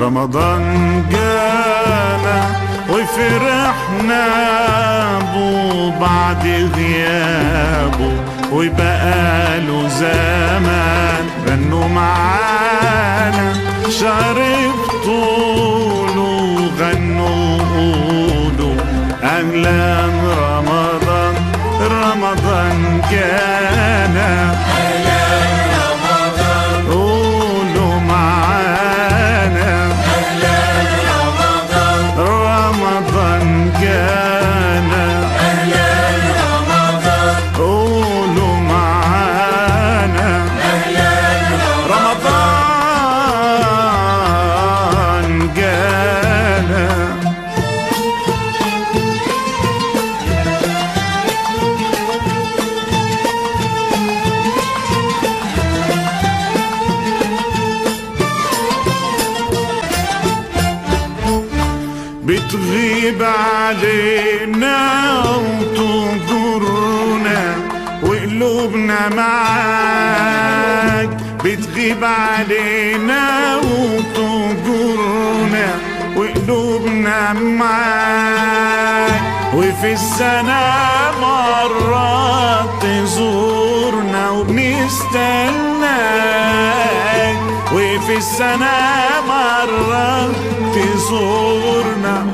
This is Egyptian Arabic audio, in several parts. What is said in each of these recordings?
رمضان جانا وفرحنا بو بعد غيابه وبقاله زمان غنوا معانا شهر بطوله غنوا وقولوا أهلا رمضان رمضان جانا قولوا معانا رمضان جانا قولوا معانا رمضان جانا بتغيب علينا وتجرنا وقلوبنا معاك بتغيب علينا وتجرنا وقلوبنا معاك وفي السنة مرات تزورنا وبنستناك وفي السنة مرة تزورنا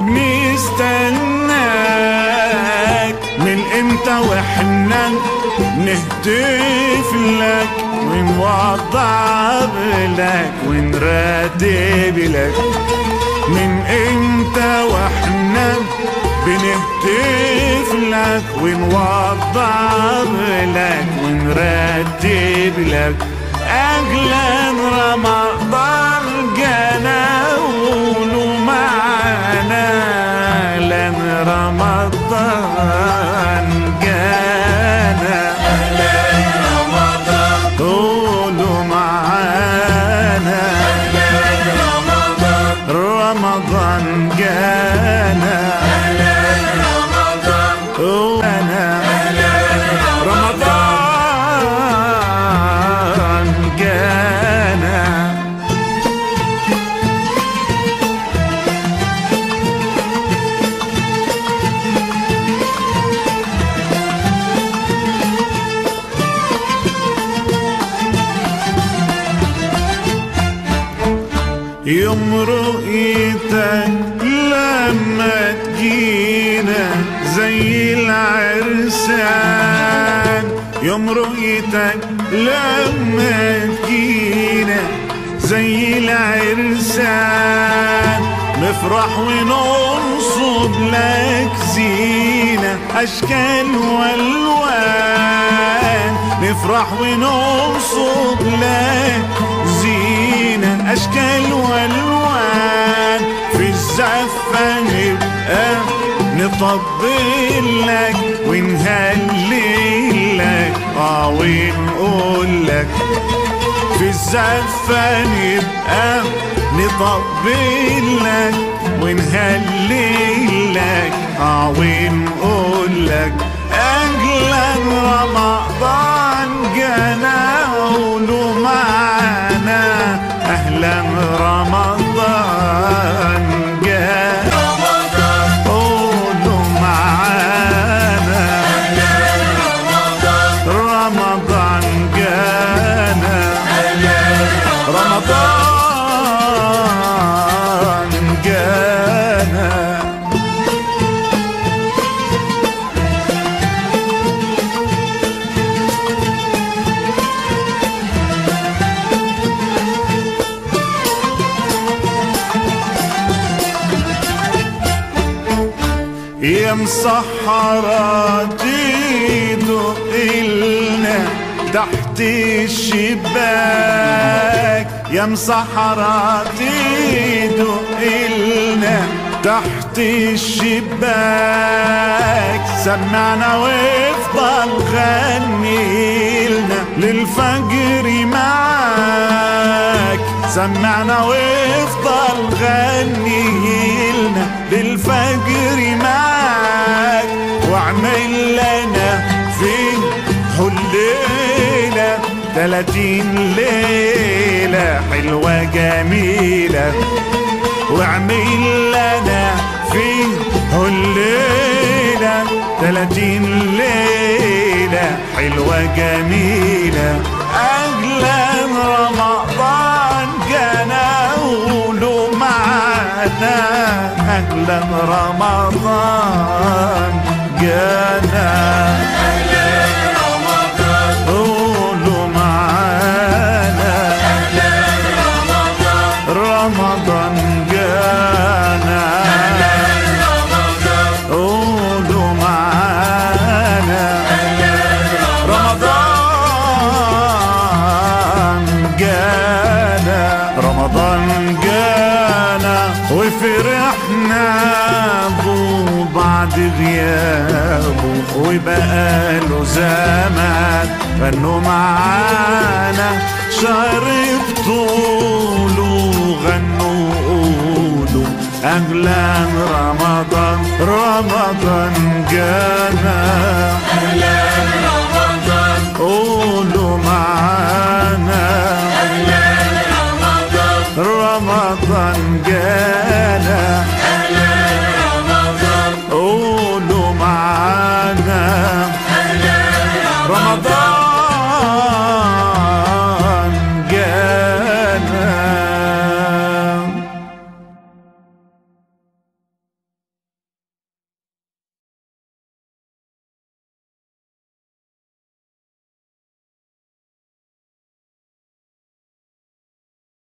بنستناك من امتى واحنا نهتف لك ونوضع لك ونرتب لك من امتى واحنا بنهتف لك ونوضع لك ونرتب لك اهلا رمضان جانا قولوا معانا اهلا رمضان جانا قولوا معانا رمضان جانا أنا رمضان جانا يوم رؤيتك لما تجينا زي العرسان يوم رؤيتك لما تجينا زي العرسان نفرح وننصب لك زينة أشكال والوان نفرح وننصب لك زينة أشكال والوان في الزفة نبقى نطبل لك ونهلل لك اه ونقول لك في الزفة نبقى نطبل لك ونهلل لك اه ونقول لك أهلا رمضان جانا قولوا معانا أهلا رمضان جانا قولوا معانا رمضان جانا رمضان جانا يا مسحرات دق إلنا تحت الشباك يا مسحرات دق إلنا تحت الشباك سمعنا وافضل غني لنا للفجر معاك سمعنا وافضل غني لنا للفجر معاك واعمل لنا في الليلة تلاتين ليلة حلوة جميلة واعمل لنا فيه الليلة تلاتين ليلة حلوة جميلة أهلا رمضان جانا قولوا معانا أهلا رمضان جانا قولوا معانا رمضان جانا قولوا معانا رمضان جانا رمضان جانا وفرحنا بو بعد غيابه وبقاله زمان غنوا معانا شهر بطوله غنوا قولوا أهلا رمضان رمضان جانا قولوا معانا رمضان جانا